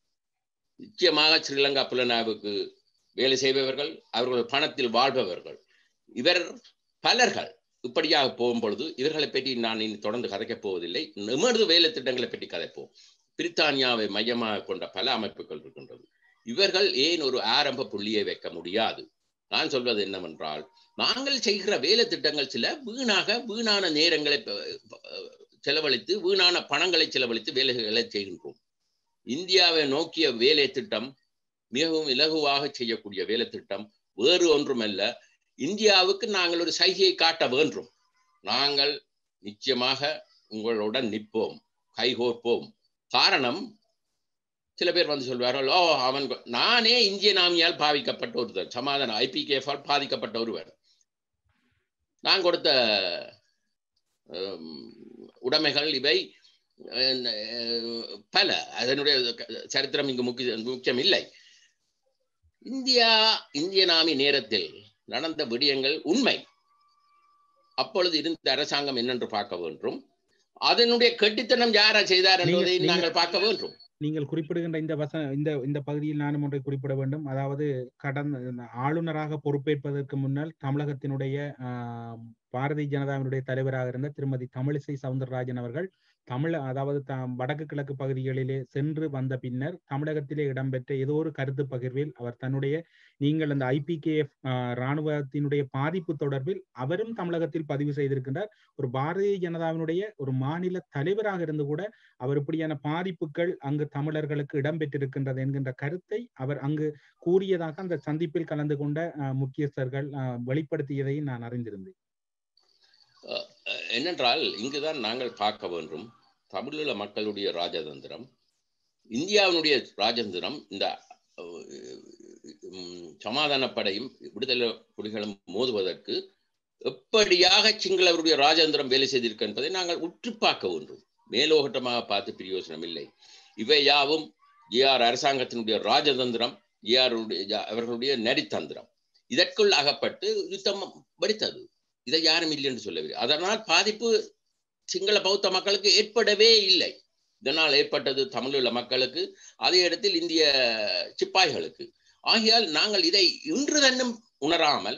நிச்சயமாக ஸ்ரீலங்கா புலனாய்வுக்கு வேலை செய்பவர்கள் அவர்கள் பணத்தில் வாழ்பவர்கள் இவர் பலர்கள் இப்படியாக போகும் பொழுது இவர்களை பற்றி நான் இனி தொடர்ந்து கதைக்கப் போவதில்லை நிமிர்ந்து வேலை திட்டங்களை பற்றி கதைப்போம் பிரித்தானியாவை மையமாக கொண்ட பல அமைப்புகள் இருக்கின்றது இவர்கள் ஏன் ஒரு ஆரம்ப புள்ளியை வைக்க முடியாது நான் சொல்வது என்னவென்றால் நாங்கள் செய்கிற வேலை திட்டங்கள் சில வீணாக வீணான நேரங்களை செலவழித்து வீணான பணங்களை செலவழித்து வேலைகளை செய்கின்றோம் இந்தியாவை நோக்கிய வேலை திட்டம் மிகவும் இலகுவாக செய்யக்கூடிய வேலை திட்டம் வேறு ஒன்றுமல்ல இந்தியாவுக்கு நாங்கள் ஒரு சைகையை காட்ட வேண்டும் நாங்கள் நிச்சயமாக உங்களுடன் நிற்போம் கைகோர்ப்போம் காரணம் சில பேர் வந்து சொல்வார்கள் ஓ அவன் நானே இந்திய நாமியால் பாதிக்கப்பட்ட ஒருவர் சமாதானம் ஐபிகேஃபால் பாதிக்கப்பட்ட ஒருவர் நான் கொடுத்த உடைமைகள் இவை பல அதனுடைய சரித்திரம் இங்கு முக்கிய முக்கியம் இல்லை இந்தியா இந்திய நாமி நேரத்தில் நடந்த விடயங்கள் உண்மை அப்பொழுது இருந்த அரசாங்கம் என்னென்று பார்க்க வேண்டும் அதனுடைய கெட்டித்தனம் யாரா செய்தார் நீங்க- என்பதை நீங்க- நாங்கள் பார்க்க வேண்டும் நீங்கள் குறிப்பிடுகின்ற இந்த வச இந்த இந்த பகுதியில் நானும் ஒன்றை குறிப்பிட வேண்டும் அதாவது கடந்த ஆளுநராக பொறுப்பேற்பதற்கு முன்னால் தமிழகத்தினுடைய ஆஹ், பாரதிய ஜனதாவினுடைய தலைவராக இருந்த திருமதி தமிழிசை சவுந்தரராஜன் அவர்கள் தமிழ் அதாவது த வடக்கு கிழக்கு பகுதிகளிலே சென்று வந்த பின்னர் தமிழகத்திலே இடம்பெற்ற ஏதோ ஒரு கருத்து பகிர்வில் அவர் தன்னுடைய நீங்கள் அந்த ஐபிகேஎஃப் இராணுவத்தினுடைய பாதிப்பு தொடர்பில் அவரும் தமிழகத்தில் பதிவு செய்திருக்கின்றார் ஒரு பாரதிய ஜனதாவினுடைய ஒரு மாநில தலைவராக இருந்து கூட அவர் இப்படியான பாதிப்புகள் அங்கு தமிழர்களுக்கு இடம்பெற்றிருக்கின்றது என்கின்ற கருத்தை அவர் அங்கு கூறியதாக அந்த சந்திப்பில் கலந்து கொண்ட அஹ், முக்கியஸ்தர்கள் அஹ், வெளிப்படுத்தியதை நான் அறிந்திருந்தேன் என்னென்றால் இங்குதான் நாங்கள் பார்க்க வேண்டும் தமிழீழ மக்களுடைய ராஜதந்திரம் இந்தியாவினுடைய ராஜதந்திரம் இந்த அஹ், உம், சமாதான படையும் விடுதலை புலிகளும் மோதுவதற்கு எப்படியாக சிங்களவருடைய ராஜதந்திரம் வேலை செய்திருக்கு என்பதை நாங்கள் உற்று பார்க்க வேண்டும் மேலோகட்டமாக பார்த்து பிரயோசனம் இல்லை இவை யாவும் ஏஆர் அரசாங்கத்தினுடைய ராஜதந்திரம் ஏஆர் அவர்களுடைய நரித்தந்திரம் இதற்குள் அகப்பட்டு யுத்தம் வெடித்தது இதை யாரும் இல்லை என்று சொல்லவில்லை அதனால் பாதிப்பு சிங்கள பௌத்த மக்களுக்கு ஏற்படவே இல்லை இதனால் ஏற்பட்டது தமிழீழ மக்களுக்கு அதே இடத்தில் இந்திய சிப்பாய்களுக்கு ஆகையால் நாங்கள் இதை இன்று தன்னும் உணராமல்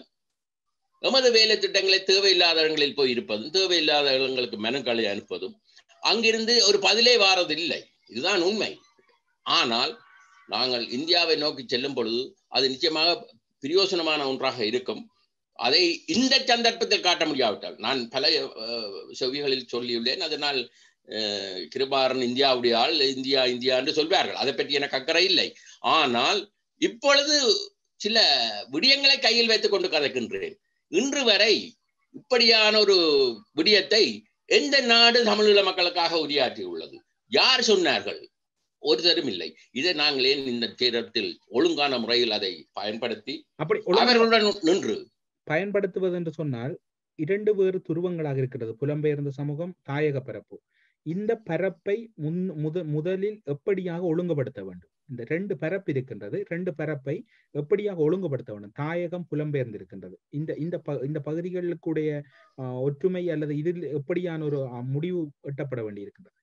எமது வேலை திட்டங்களை தேவையில்லாத இடங்களில் போய் இருப்பதும் தேவையில்லாத இடங்களுக்கு மெனுக்களை அனுப்பதும் அங்கிருந்து ஒரு பதிலே வாரது இல்லை இதுதான் உண்மை ஆனால் நாங்கள் இந்தியாவை நோக்கி செல்லும் பொழுது அது நிச்சயமாக பிரயோசனமான ஒன்றாக இருக்கும் அதை இந்த சந்தர்ப்பத்தில் காட்ட முடியாவிட்டால் நான் பல அஹ், செவிகளில் சொல்லியுள்ளேன் அதனால் அஹ், கிருபாரன் இந்தியாவுடைய ஆள் இந்தியா இந்தியா என்று சொல்வார்கள் அதை பற்றி எனக்கு அக்கறை இல்லை ஆனால் இப்பொழுது சில விடயங்களை கையில் வைத்துக் கொண்டு கதைக்கின்றேன் இன்று வரை இப்படியான ஒரு விடயத்தை எந்த நாடு தமிழீழ மக்களுக்காக உரையாற்றி உள்ளது யார் சொன்னார்கள் ஒருத்தரும் இல்லை இதை நாங்கள் ஏன் இந்த நேரத்தில் ஒழுங்கான முறையில் அதை பயன்படுத்தி அப்படி ஒழுங்கா அவர்களுடன் நின்று பயன்படுத்துவது என்று சொன்னால் இரண்டு வேறு துருவங்களாக இருக்கிறது புலம்பெயர்ந்த சமூகம் தாயக பரப்பு இந்த பரப்பை முன் முத முதலில் எப்படியாக ஒழுங்குபடுத்த வேண்டும் இந்த ரெண்டு பரப்பு இருக்கின்றது ரெண்டு பரப்பை எப்படியாக ஒழுங்குபடுத்த வேண்டும் தாயகம் புலம்பெயர்ந்து இருக்கின்றது இந்த இந்த ப இந்த பகுதிகளுக்குடைய ஆஹ், ஒற்றுமை அல்லது இதில் எப்படியான ஒரு ஆஹ், முடிவு எட்டப்பட வேண்டி இருக்கின்றது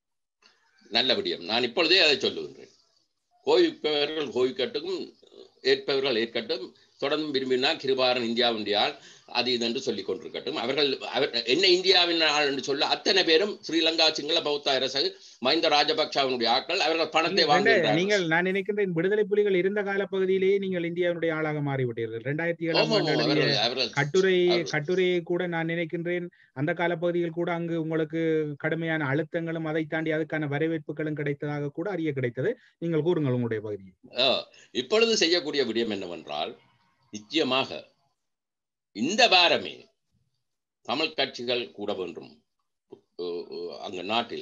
நல்ல விடயம் நான் இப்பொழுதே அதை சொல்லுகின்றேன் கோவிப்பவர்கள் கோவிக்கட்டும் ஏற்பவர்கள் ஏற்கட்டும் தொடர்ந்து விரும்பினால் கிருபாரன் இந்தியாவுடைய ஆள் அது இது என்று சொல்லிக் கொண்டிருக்கட்டும் அவர்கள் அவர் என்ன இந்தியாவின் ஆள் என்று சொல்ல அத்தனை பேரும் ஸ்ரீலங்கா சிங்கள பௌத்த அரசு மஹிந்த ராஜபக்சவனுடைய ஆட்கள் அவர்கள் பணத்தை இல்ல, வாங்குகிறார்கள் நீங்கள் நான் நினைக்கின்றேன் விடுதலை புலிகள் இருந்த கால பகுதியிலேயே நீங்கள் இந்தியாவுடைய ஆளாக மாறிவிட்டீர்கள் இரண்டாயிரத்தி ஏழாம் ஆமாம், ஆண்டு எழுதிய அவர்கள் அவர்கள் கட்டுரை அவர்- கட்டுரையை கூட நான் நினைக்கின்றேன் அந்த காலப்பகுதியில் கூட அங்கு உங்களுக்கு கடுமையான அழுத்தங்களும் அதை தாண்டி அதுக்கான வரவேற்புகளும் கிடைத்ததாக கூட அறிய கிடைத்தது நீங்கள் கூறுங்கள் உங்களுடைய பகுதியை ஆஹ், இப்பொழுது செய்யக்கூடிய விடயம் என்னவென்றால் நிச்சயமாக இந்த வாரமே தமிழ் கட்சிகள் கூட வேண்டும் அஹ், அஹ், அங்க நாட்டில்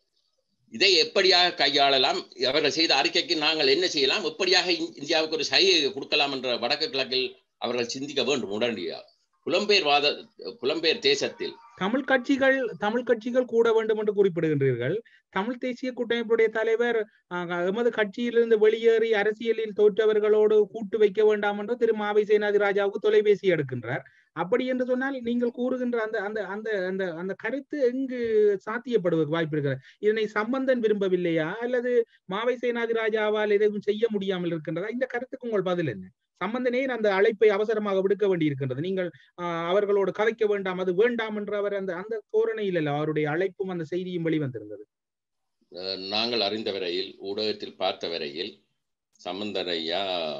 இதை எப்படியாக கையாளலாம் அவர்கள் செய்த அறிக்கைக்கு நாங்கள் என்ன செய்யலாம் எப்படியாக இந்~ இந்தியாவுக்கு ஒரு சைகை கொடுக்கலாம் என்ற வடக்கு கிழக்கில் அவர்கள் சிந்திக்க வேண்டும் உடனடியாக புலம்பெயர் வாத புலம்பெயர் தேசத்தில் தமிழ் கட்சிகள் தமிழ் கட்சிகள் கூட வேண்டும் என்று குறிப்பிடுகின்றீர்கள் தமிழ் தேசிய கூட்டமைப்புடைய தலைவர் ஆஹ், எமது கட்சியிலிருந்து வெளியேறி அரசியலில் தோற்றவர்களோடு கூட்டு வைக்க வேண்டாம் என்று திரு மாவை சேனாதி ராஜாவுக்கு தொலைபேசி எடுக்கின்றார் அப்படி என்று சொன்னால் நீங்கள் கூறுகின்ற அந்த அந்த அந்த அந்த அந்த கருத்து எங்கு சாத்தியப்படுவதற்கு வாய்ப்பு இருக்கிறது இதனை சம்பந்தன் விரும்பவில்லையா அல்லது மாவை சேனாதி ராஜாவால் எதுவும் செய்ய முடியாமல் இருக்கின்றதா இந்த கருத்துக்கு உங்கள் பதில் என்ன சம்பந்தனே அந்த அழைப்பை அவசரமாக விடுக்க வேண்டி இருக்கின்றது நீங்கள் ஆஹ், அவர்களோடு கதைக்க வேண்டாம் அது வேண்டாம் என்று அவர் அந்த அந்த தோரணையில் அல்ல அவருடைய அழைப்பும் அந்த செய்தியும் வெளிவந்திருந்தது அஹ், நாங்கள் அறிந்த வரையில் ஊடகத்தில் பார்த்த வரையில் சம்பந்தரையா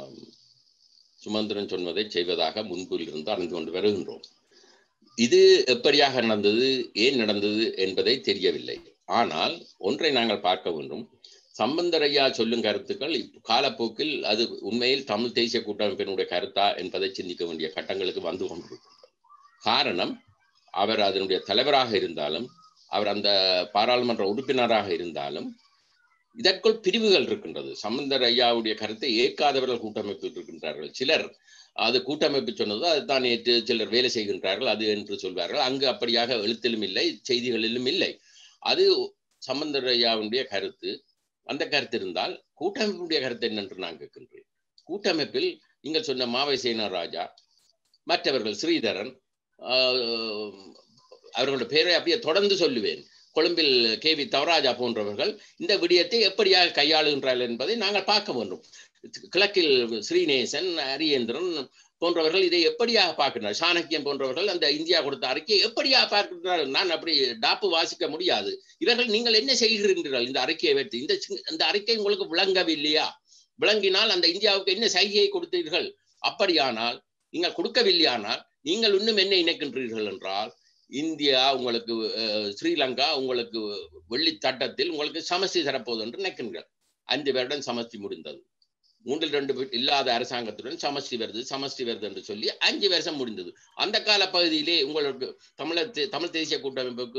சுமந்திரன் சொன்னதை செய்வதாக முன்பில் இருந்து அறிந்து கொண்டு வருகின்றோம் இது எப்படியாக நடந்தது ஏன் நடந்தது என்பதை தெரியவில்லை ஆனால் ஒன்றை நாங்கள் பார்க்க வேண்டும் சம்பந்தரையா சொல்லும் கருத்துக்கள் இப்ப காலப்போக்கில் அது உண்மையில் தமிழ் தேசிய கூட்டமைப்பினுடைய கருத்தா என்பதை சிந்திக்க வேண்டிய கட்டங்களுக்கு வந்து கொண்டிருக்கின்றோம் காரணம் அவர் அதனுடைய தலைவராக இருந்தாலும் அவர் அந்த பாராளுமன்ற உறுப்பினராக இருந்தாலும் இதற்குள் பிரிவுகள் இருக்கின்றது சம்பந்தர் ஐயாவுடைய கருத்தை ஏற்காதவர்கள் கூட்டமைப்பில் இருக்கின்றார்கள் சிலர் அது கூட்டமைப்பு சொன்னதோ அதுதான் ஏற்று சிலர் வேலை செய்கின்றார்கள் அது என்று சொல்வார்கள் அங்கு அப்படியாக எழுத்திலும் இல்லை செய்திகளிலும் இல்லை அது சம்பந்தர் ஐயாவுடைய கருத்து அந்த கருத்து இருந்தால் கூட்டமைப்புடைய கருத்து என்னென்று நான் கேட்கின்றேன் கூட்டமைப்பில் நீங்கள் சொன்ன மாவை சேனா ராஜா மற்றவர்கள் ஸ்ரீதரன் ஆஹ், அவர்களுடைய பெயரை அப்படியே தொடர்ந்து சொல்லுவேன் கொழும்பில் கே வி தவராஜா போன்றவர்கள் இந்த விடயத்தை எப்படியாக கையாளுகின்றார்கள் என்பதை நாங்கள் பார்க்க வேண்டும் கிழக்கில் ஸ்ரீநேசன் அரியேந்திரன் போன்றவர்கள் இதை எப்படியாக பார்க்கின்றனர் சாணக்கியம் போன்றவர்கள் அந்த இந்தியா கொடுத்த அறிக்கையை எப்படியாக பார்க்கின்றார்கள் நான் அப்படி டாப்பு வாசிக்க முடியாது இவர்கள் நீங்கள் என்ன செய்கிறீர்கள் இந்த அறிக்கையை வைத்து இந்த இந்த அறிக்கை உங்களுக்கு விளங்கவில்லையா விளங்கினால் அந்த இந்தியாவுக்கு என்ன சைகையை கொடுத்தீர்கள் அப்படியானால் நீங்கள் கொடுக்கவில்லையானால் நீங்கள் இன்னும் என்ன இணைக்கின்றீர்கள் என்றால் இந்தியா உங்களுக்கு ஸ்ரீலங்கா உங்களுக்கு வெள்ளி தட்டத்தில் உங்களுக்கு சமஸ்தி தரப்போகுது என்று நினைக்கின்றீர்கள் அஞ்சு வருடம் சமஸ்தி முடிந்தது மூன்றில் ரெண்டு இல்லாத அரசாங்கத்துடன் சமஸ்டி வருது சமஸ்டி வருது என்று சொல்லி அஞ்சு வருஷம் முடிந்தது அந்த கால பகுதியிலே உங்களுக்கு தமிழர் தமிழ் தேசிய கூட்டமைப்புக்கு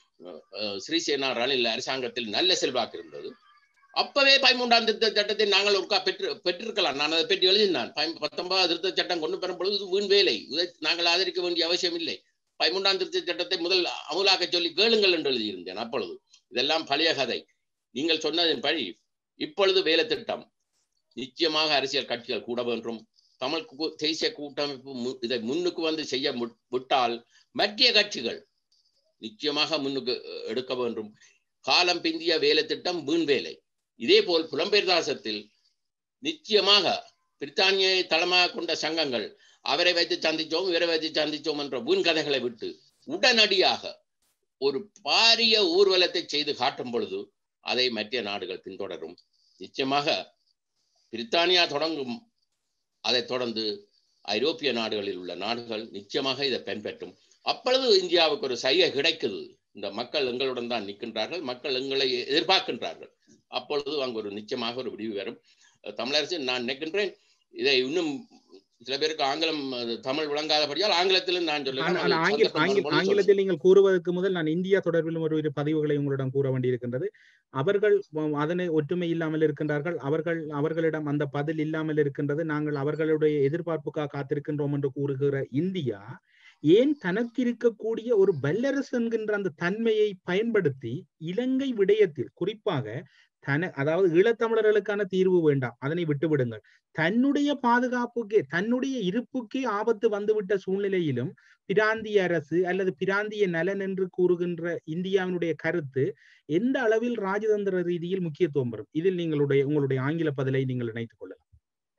ஸ்ரீசேனா ரணில் அரசாங்கத்தில் நல்ல செல்வாக்கு இருந்தது அப்பவே பதிமூன்றாம் திருத்த சட்டத்தை நாங்கள் ஒருக்கா பெற்று பெற்றிருக்கலாம் நான் அதை பற்றி எழுதினான் பத்தொன்பதாவது திருத்த சட்டம் கொண்டு பெறும் பொழுது வீண் வேலை இதை நாங்கள் ஆதரிக்க வேண்டிய அவசியம் இல்லை பதிமூன்றாம் திருத்த சட்டத்தை முதல் அமுலாக்க சொல்லி கேளுங்கள் என்று எழுதியிருந்தேன் அப்பொழுது இதெல்லாம் பழைய கதை நீங்கள் சொன்னதின் படி இப்பொழுது வேலை திட்டம் நிச்சயமாக அரசியல் கட்சிகள் கூட வேண்டும் தமிழ் தேசிய கூட்டமைப்பு இதை முன்னுக்கு வந்து செய்ய விட்டால் மத்திய கட்சிகள் நிச்சயமாக முன்னுக்கு எடுக்க வேண்டும் காலம் பிந்திய வேலை திட்டம் வீண் வேலை இதே போல் புலம்பெயர் தாசத்தில் நிச்சயமாக பிரித்தானியை தளமாக கொண்ட சங்கங்கள் அவரை வைத்து சந்திச்சோம் இவரை வைத்து சந்திச்சோம் என்ற வீண் கதைகளை விட்டு உடனடியாக ஒரு பாரிய ஊர்வலத்தை செய்து காட்டும் பொழுது அதை மத்திய நாடுகள் பின்தொடரும் நிச்சயமாக பிரித்தானியா தொடங்கும் அதைத் தொடர்ந்து ஐரோப்பிய நாடுகளில் உள்ள நாடுகள் நிச்சயமாக இதை பின்பற்றும் அப்பொழுது இந்தியாவுக்கு ஒரு சைகை கிடைக்குது இந்த மக்கள் எங்களுடன் தான் நிற்கின்றார்கள் மக்கள் எங்களை எதிர்பார்க்கின்றார்கள் அப்பொழுது அங்கு ஒரு நிச்சயமாக ஒரு முடிவு வரும் தமிழரசு நான் நினைக்கின்றேன் இதை இன்னும் சில பேருக்கு ஆங்கிலம் தமிழ் விளங்காதபடியால் ஆங்கிலத்திலும் நான் சொல்லுவேன் ஆங்கிலத்தில் நீங்கள் கூறுவதற்கு முதல் நான் இந்தியா தொடர்பிலும் ஒரு இரு பதிவுகளை உங்களிடம் கூற வேண்டியிருக்கின்றது அவர்கள் அதனை ஒற்றுமை இல்லாமல் இருக்கின்றார்கள் அவர்கள் அவர்களிடம் அந்த பதில் இல்லாமல் இருக்கின்றது நாங்கள் அவர்களுடைய எதிர்பார்ப்புக்காக காத்திருக்கின்றோம் என்று கூறுகிற இந்தியா ஏன் தனக்கு இருக்கக்கூடிய ஒரு வல்லரசு என்கின்ற அந்த தன்மையை பயன்படுத்தி இலங்கை விடயத்தில் குறிப்பாக தன அதாவது ஈழத்தமிழர்களுக்கான தீர்வு வேண்டாம் அதனை விட்டு விடுங்கள் தன்னுடைய பாதுகாப்புக்கே தன்னுடைய இருப்புக்கே ஆபத்து வந்துவிட்ட சூழ்நிலையிலும் பிராந்திய அரசு அல்லது பிராந்திய நலன் என்று கூறுகின்ற இந்தியாவினுடைய கருத்து எந்த அளவில் ராஜதந்திர ரீதியில் முக்கியத்துவம் பெறும் இதில் நீங்களுடைய உங்களுடைய ஆங்கில பதிலை நீங்கள் இணைத்துக் கொள்ளலாம்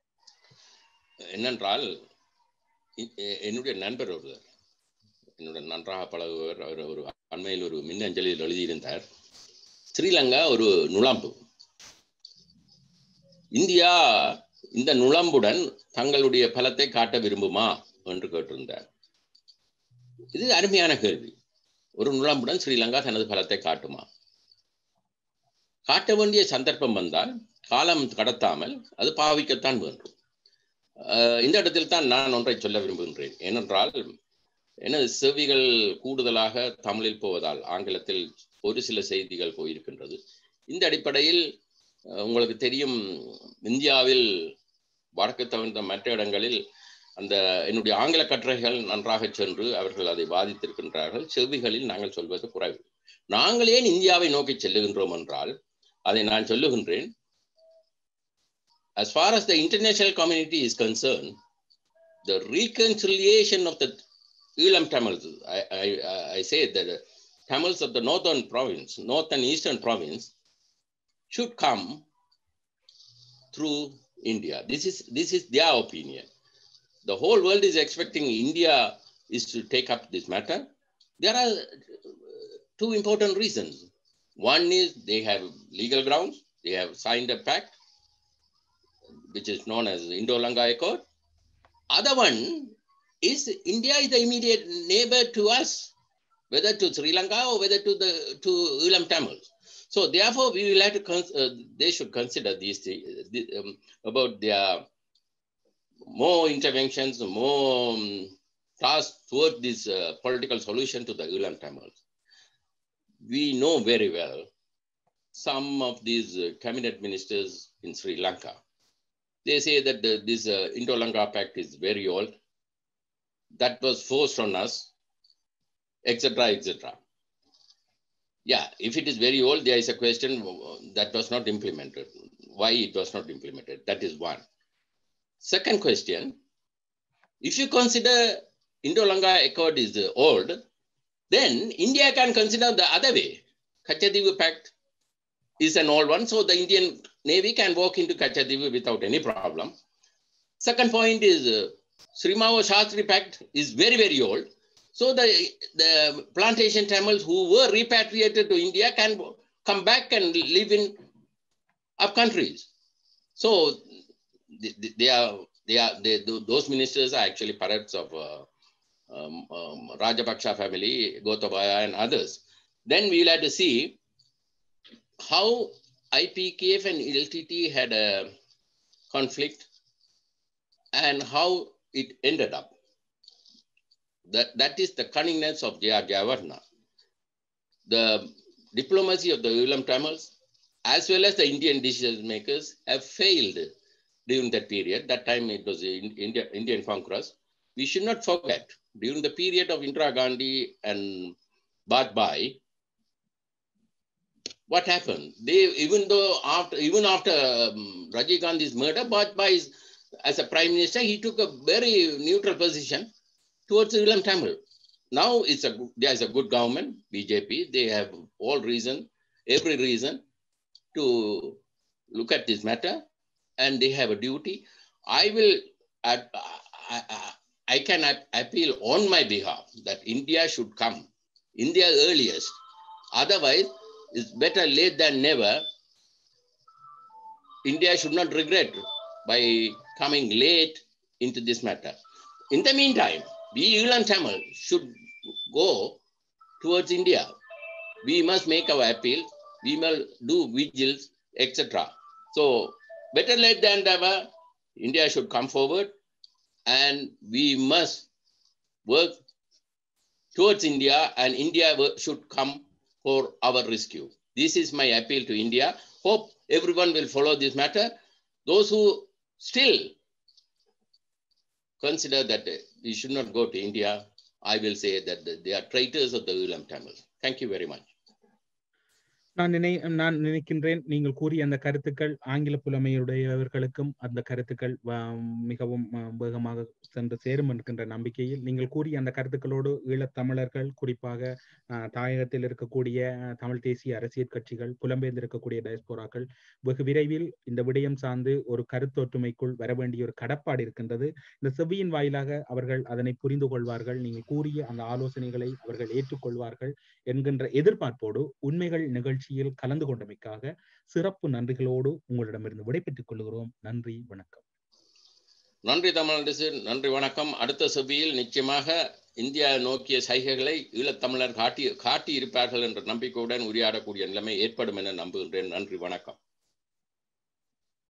என்னென்றால் என்னுடைய நண்பர் ஒருவர் என்னுடைய நன்றாக பழகுவர் அவர் ஒரு அண்மையில் ஒரு மின்னஞ்சலில் எழுதியிருந்தார் ஸ்ரீலங்கா ஒரு நுழம்பு இந்தியா இந்த நுழம்புடன் தங்களுடைய பலத்தை காட்ட விரும்புமா என்று கேட்டிருந்தார் இது அருமையான கேள்வி ஒரு நுழம்புடன் ஸ்ரீலங்கா தனது பலத்தை காட்டுமா காட்ட வேண்டிய சந்தர்ப்பம் வந்தால் காலம் கடத்தாமல் அது பாவிக்கத்தான் வேண்டும் இந்த இடத்தில் தான் நான் ஒன்றை சொல்ல விரும்புகின்றேன் ஏனென்றால் எனது செவிகள் கூடுதலாக தமிழில் போவதால் ஆங்கிலத்தில் ஒரு சில செய்திகள் போயிருக்கின்றது இந்த அடிப்படையில் உங்களுக்கு தெரியும் இந்தியாவில் வடக்கு தவிர்த்த மற்ற இடங்களில் அந்த என்னுடைய ஆங்கில கட்டுரைகள் நன்றாக சென்று அவர்கள் அதை பாதித்திருக்கின்றார்கள் செவிகளில் நாங்கள் சொல்வது குறைவு நாங்கள் ஏன் இந்தியாவை நோக்கி செல்லுகின்றோம் என்றால் அதை நான் சொல்லுகின்றேன் as far as the international community is concerned, the reconciliation of the Elam Tamils, I, I, I say that the Tamils of the northern province, north and eastern province, should come through India. This is, this is their opinion. The whole world is expecting India is to take up this matter. There are two important reasons. One is they have legal grounds, they have signed a pact, which is known as Indo-Langa Accord. Other one is India is the immediate neighbor to us, whether to Sri Lanka or whether to the to Ulam Tamils. So therefore, we will have to con- uh, they should consider these things um, about their more interventions, more um, tasks toward this uh, political solution to the Ulam Tamils. We know very well some of these uh, cabinet ministers in Sri Lanka they say that the, this uh, Indo-Lanka Pact is very old. That was forced on us, etc., etc. Yeah, if it is very old, there is a question that was not implemented. Why it was not implemented? That is one. Second question, if you consider Indo-Lanka Accord is old, then India can consider the other way. Kachadivu Pact is an old one, so the Indian Navy can walk into Kachadivu without any problem. Second point is uh, Srimao Shastri Pact is very, very old. So the, the plantation Tamils who were repatriated to India can come back and live in up countries. So they, they are, they are, they, those ministers are actually parrots of uh, um, um, Rajapaksa family, Gotabaya and others. Then we'll have to see how IPKF and LTT had a conflict and how it ended up. That, that is the cunningness of J.R. Jayavarna. The diplomacy of the Ulam Tamils, as well as the Indian decision makers, have failed during that period. That time it was in India, Indian Congress. We should not forget, during the period of Indira Gandhi and Bajpai, what happened? They, even though after, even after um, Rajiv Gandhi's murder, Bajpai, as a prime minister, he took a very neutral position towards Ilam Tamil. Now it's a there's a good government, BJP. They have all reason, every reason to look at this matter, and they have a duty. I will, I, I, I can appeal on my behalf that India should come, India earliest. Otherwise, it's better late than never. India should not regret by coming late into this matter. In the meantime, we Ilan Tamil should go towards India. We must make our appeal. We must do vigils, etc. So better late than never. India should come forward, and we must work towards India, and India should come for our rescue. This is my appeal to India. Hope everyone will follow this matter. Those who still consider that we should not go to India, I will say that they are traitors of the Ulam Tamils. Thank you very much. நான் நினை நான் நினைக்கின்றேன் நீங்கள் கூறிய அந்த கருத்துக்கள் ஆங்கில புலமையுடையவர்களுக்கும் அந்த கருத்துக்கள் மிகவும் வேகமாக சென்று சேரும் என்கின்ற நம்பிக்கையில் நீங்கள் கூறிய அந்த கருத்துக்களோடு ஈழத்தமிழர்கள் குறிப்பாக தாயகத்தில் இருக்கக்கூடிய தமிழ் தேசிய அரசியல் கட்சிகள் புலம்பெயர்ந்து இருக்கக்கூடிய டயஸ்போராக்கள் வெகு விரைவில் இந்த விடயம் சார்ந்து ஒரு கருத்தொற்றுமைக்குள் வர வேண்டிய ஒரு கடப்பாடு இருக்கின்றது இந்த செவ்வியின் வாயிலாக அவர்கள் அதனை புரிந்து கொள்வார்கள் நீங்கள் கூறிய அந்த ஆலோசனைகளை அவர்கள் ஏற்றுக்கொள்வார்கள் என்கின்ற எதிர்பார்ப்போடு உண்மைகள் நிகழ்ச்சி நிகழ்ச்சியில் கலந்து கொண்டமைக்காக சிறப்பு நன்றிகளோடு உங்களிடமிருந்து விடைபெற்றுக் கொள்கிறோம் நன்றி வணக்கம் நன்றி தமிழரசு நன்றி வணக்கம் அடுத்த செவ்வியில் நிச்சயமாக இந்தியா நோக்கிய சைகைகளை ஈழத்தமிழர் காட்டி காட்டி இருப்பார்கள் என்ற நம்பிக்கையுடன் உரையாடக்கூடிய நிலைமை ஏற்படும் என நம்புகின்றேன் நன்றி வணக்கம்